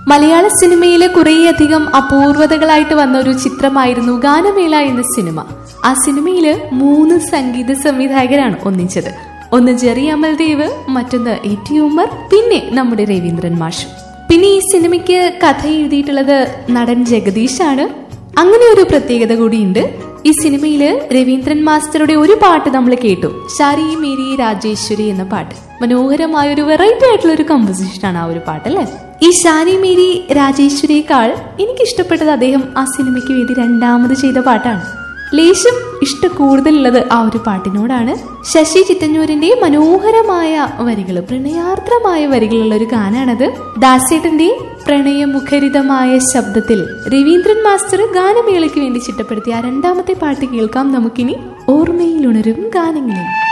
മലയാള സിനിമയിലെ കുറേയധികം അപൂർവതകളായിട്ട് വന്ന ഒരു ചിത്രമായിരുന്നു ഗാനമേള എന്ന സിനിമ ആ സിനിമയില് മൂന്ന് സംഗീത സംവിധായകരാണ് ഒന്നിച്ചത് ഒന്ന് ജെറി അമൽദേവ് മറ്റൊന്ന് എ ടി ഉമ്മർ പിന്നെ നമ്മുടെ രവീന്ദ്രൻ മാഷ് പിന്നെ ഈ സിനിമയ്ക്ക് കഥ എഴുതിയിട്ടുള്ളത് നടൻ ജഗദീഷാണ് അങ്ങനെ ഒരു പ്രത്യേകത കൂടിയുണ്ട് ഈ സിനിമയില് രവീന്ദ്രൻ മാസ്റ്ററുടെ ഒരു പാട്ട് നമ്മൾ കേട്ടു ഷാരി മേരി രാജേശ്വരി എന്ന പാട്ട് മനോഹരമായ ഒരു വെറൈറ്റി ആയിട്ടുള്ള ഒരു കമ്പോസിഷൻ ആണ് ആ ഒരു പാട്ട് അല്ലേ ഈ ഷാനി മേരി രാജേശ്വരിയേക്കാൾ എനിക്ക് ഇഷ്ടപ്പെട്ടത് അദ്ദേഹം ആ സിനിമയ്ക്ക് വേണ്ടി രണ്ടാമത് ചെയ്ത പാട്ടാണ് ലേശം ഇഷ്ട കൂടുതലുള്ളത് ആ ഒരു പാട്ടിനോടാണ് ശശി ചിത്തന്നൂരിന്റെ മനോഹരമായ വരികൾ പ്രണയാർദ്രമായ വരികളുള്ള ഒരു ഗാനാണത് ദാസേട്ടന്റെ പ്രണയമുഖരിതമായ ശബ്ദത്തിൽ രവീന്ദ്രൻ മാസ്റ്റർ ഗാനമേളയ്ക്ക് വേണ്ടി ചിട്ടപ്പെടുത്തിയ ആ രണ്ടാമത്തെ പാട്ട് കേൾക്കാം നമുക്കിനി ഓർമ്മയിലുണരും ഗാനങ്ങളിൽ